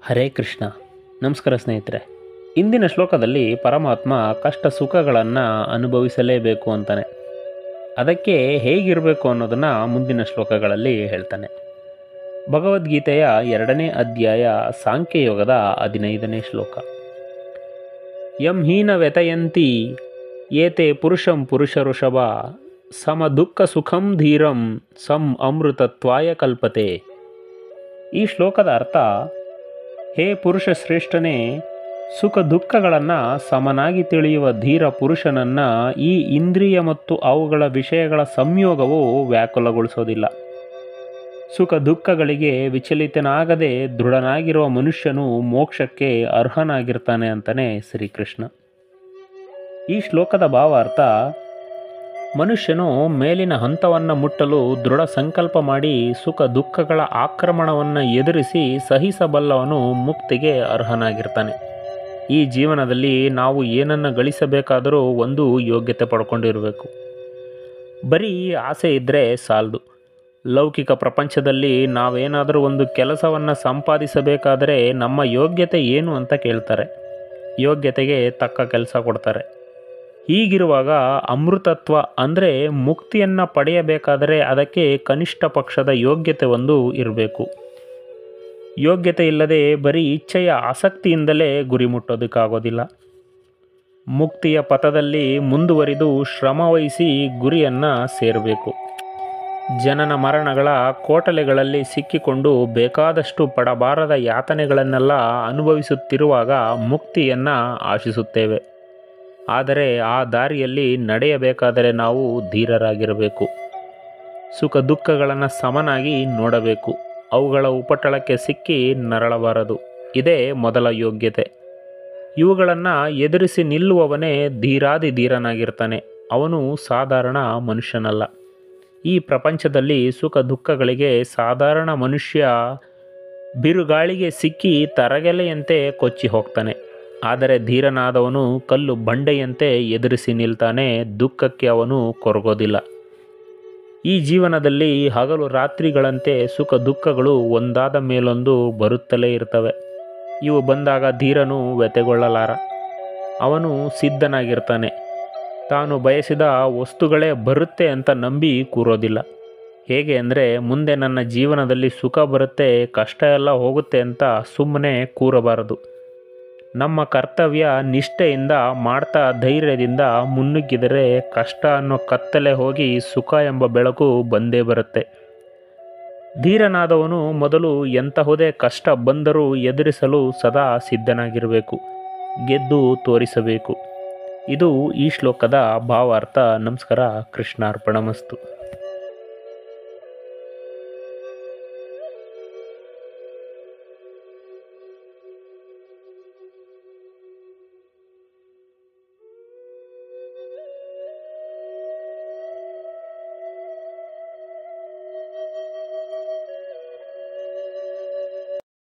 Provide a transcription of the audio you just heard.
ಹರೇ ಕೃಷ್ಣ ನಮಸ್ಕಾರ ಸ್ನೇಹಿತರೆ ಇಂದಿನ ಶ್ಲೋಕದಲ್ಲಿ ಪರಮಾತ್ಮ ಕಷ್ಟ ಸುಖಗಳನ್ನು ಅನುಭವಿಸಲೇಬೇಕು ಅಂತಾನೆ ಅದಕ್ಕೆ ಹೇಗಿರಬೇಕು ಅನ್ನೋದನ್ನು ಮುಂದಿನ ಶ್ಲೋಕಗಳಲ್ಲಿ ಹೇಳ್ತಾನೆ ಭಗವದ್ಗೀತೆಯ ಎರಡನೇ ಅಧ್ಯಾಯ ಸಾಂಖ್ಯಯೋಗದ ಹದಿನೈದನೇ ಶ್ಲೋಕ ಯಂ ಹೀನ ವ್ಯತಯಂತಿ ಏತೆ ಪುರುಷಂ ಪುರುಷ ಋಷಭ ಸಮ ದುಃಖ ಸುಖಂ ಧೀರಂ ಸಂ ಅಮೃತತ್ವಾಯ ಕಲ್ಪತೆ ಈ ಶ್ಲೋಕದ ಅರ್ಥ ಹೇ ಪುರುಷ ಶ್ರೇಷ್ಠನೇ ಸುಖ ದುಃಖಗಳನ್ನು ಸಮನಾಗಿ ತಿಳಿಯುವ ಧೀರ ಪುರುಷನನ್ನು ಈ ಇಂದ್ರಿಯ ಮತ್ತು ಅವುಗಳ ವಿಷಯಗಳ ಸಂಯೋಗವು ವ್ಯಾಕುಲಗೊಳಿಸೋದಿಲ್ಲ ಸುಖ ದುಃಖಗಳಿಗೆ ವಿಚಲಿತನಾಗದೆ ದೃಢನಾಗಿರುವ ಮನುಷ್ಯನು ಮೋಕ್ಷಕ್ಕೆ ಅರ್ಹನಾಗಿರ್ತಾನೆ ಅಂತಲೇ ಶ್ರೀಕೃಷ್ಣ ಈ ಶ್ಲೋಕದ ಭಾವಾರ್ಥ ಮನುಷ್ಯನು ಮೇಲಿನ ಹಂತವನ್ನು ಮುಟ್ಟಲು ದೃಢ ಸಂಕಲ್ಪ ಮಾಡಿ ಸುಖ ದುಃಖಗಳ ಆಕ್ರಮಣವನ್ನು ಎದುರಿಸಿ ಸಹಿಸಬಲ್ಲವನು ಮುಕ್ತಿಗೆ ಅರ್ಹನಾಗಿರ್ತಾನೆ ಈ ಜೀವನದಲ್ಲಿ ನಾವು ಏನನ್ನು ಗಳಿಸಬೇಕಾದರೂ ಒಂದು ಯೋಗ್ಯತೆ ಪಡ್ಕೊಂಡಿರಬೇಕು ಬರೀ ಆಸೆ ಇದ್ದರೆ ಸಾಲದು ಲೌಕಿಕ ಪ್ರಪಂಚದಲ್ಲಿ ನಾವೇನಾದರೂ ಒಂದು ಕೆಲಸವನ್ನು ಸಂಪಾದಿಸಬೇಕಾದರೆ ನಮ್ಮ ಯೋಗ್ಯತೆ ಏನು ಅಂತ ಕೇಳ್ತಾರೆ ಯೋಗ್ಯತೆಗೆ ತಕ್ಕ ಕೆಲಸ ಕೊಡ್ತಾರೆ ಹೀಗಿರುವಾಗ ಅಮೃತತ್ವ ಅಂದರೆ ಮುಕ್ತಿಯನ್ನು ಪಡೆಯಬೇಕಾದರೆ ಅದಕ್ಕೆ ಕನಿಷ್ಠ ಪಕ್ಷದ ಯೋಗ್ಯತೆ ಒಂದು ಇರಬೇಕು ಯೋಗ್ಯತೆ ಇಲ್ಲದೆ ಬರೀ ಇಚ್ಛೆಯ ಆಸಕ್ತಿಯಿಂದಲೇ ಗುರಿ ಮುಟ್ಟೋದಕ್ಕಾಗೋದಿಲ್ಲ ಮುಕ್ತಿಯ ಪಥದಲ್ಲಿ ಮುಂದುವರಿದು ಶ್ರಮವಹಿಸಿ ಗುರಿಯನ್ನು ಸೇರಬೇಕು ಜನನ ಮರಣಗಳ ಕೋಟಲೆಗಳಲ್ಲಿ ಸಿಕ್ಕಿಕೊಂಡು ಬೇಕಾದಷ್ಟು ಪಡಬಾರದ ಯಾತನೆಗಳನ್ನೆಲ್ಲ ಅನುಭವಿಸುತ್ತಿರುವಾಗ ಮುಕ್ತಿಯನ್ನು ಆಶಿಸುತ್ತೇವೆ ಆದರೆ ಆ ದಾರಿಯಲ್ಲಿ ನಡೆಯಬೇಕಾದರೆ ನಾವು ಧೀರರಾಗಿರಬೇಕು ಸುಖ ದುಃಖಗಳನ್ನು ಸಮನಾಗಿ ನೋಡಬೇಕು ಅವುಗಳ ಉಪಟಳಕ್ಕೆ ಸಿಕ್ಕಿ ನರಳಬಾರದು ಇದೇ ಮೊದಲ ಯೋಗ್ಯತೆ ಇವುಗಳನ್ನು ಎದುರಿಸಿ ನಿಲ್ಲುವವನೇ ಧೀರಾದಿ ಧೀರನಾಗಿರ್ತಾನೆ ಅವನು ಸಾಧಾರಣ ಮನುಷ್ಯನಲ್ಲ ಈ ಪ್ರಪಂಚದಲ್ಲಿ ಸುಖ ದುಃಖಗಳಿಗೆ ಸಾಧಾರಣ ಮನುಷ್ಯ ಬಿರುಗಾಳಿಗೆ ಸಿಕ್ಕಿ ತರಗೆಲೆಯಂತೆ ಕೊಚ್ಚಿ ಹೋಗ್ತಾನೆ ಆದರೆ ಧೀರನಾದವನು ಕಲ್ಲು ಬಂಡೆಯಂತೆ ಎದುರಿಸಿ ನಿಲ್ತಾನೆ ದುಃಖಕ್ಕೆ ಅವನು ಕೊರಗೋದಿಲ್ಲ ಈ ಜೀವನದಲ್ಲಿ ಹಗಲು ರಾತ್ರಿಗಳಂತೆ ಸುಖ ದುಃಖಗಳು ಒಂದಾದ ಮೇಲೊಂದು ಬರುತ್ತಲೇ ಇರ್ತವೆ ಇವು ಬಂದಾಗ ಧೀರನು ವ್ಯತೆಗೊಳ್ಳಲಾರ ಅವನು ಸಿದ್ಧನಾಗಿರ್ತಾನೆ ತಾನು ಬಯಸಿದ ವಸ್ತುಗಳೇ ಬರುತ್ತೆ ಅಂತ ನಂಬಿ ಕೂರೋದಿಲ್ಲ ಹೇಗೆ ಅಂದರೆ ಮುಂದೆ ನನ್ನ ಜೀವನದಲ್ಲಿ ಸುಖ ಬರುತ್ತೆ ಕಷ್ಟ ಎಲ್ಲ ಹೋಗುತ್ತೆ ಅಂತ ಸುಮ್ಮನೆ ಕೂರಬಾರದು ನಮ್ಮ ಕರ್ತವ್ಯ ನಿಷ್ಠೆಯಿಂದ ಮಾಡ್ತಾ ಧೈರ್ಯದಿಂದ ಮುನ್ನುಗ್ಗಿದರೆ ಕಷ್ಟ ಅನ್ನೋ ಕತ್ತಲೆ ಹೋಗಿ ಸುಖ ಎಂಬ ಬೆಳಕು ಬಂದೇ ಬರುತ್ತೆ ಧೀರನಾದವನು ಮೊದಲು ಎಂತಹುದೇ ಕಷ್ಟ ಬಂದರೂ ಎದುರಿಸಲು ಸದಾ ಸಿದ್ಧನಾಗಿರಬೇಕು ಗೆದ್ದು ತೋರಿಸಬೇಕು ಇದು ಈ ಶ್ಲೋಕದ ಭಾವಾರ್ಥ ನಮಸ್ಕಾರ ಕೃಷ್ಣಾರ್ಪಣಮಸ್ತು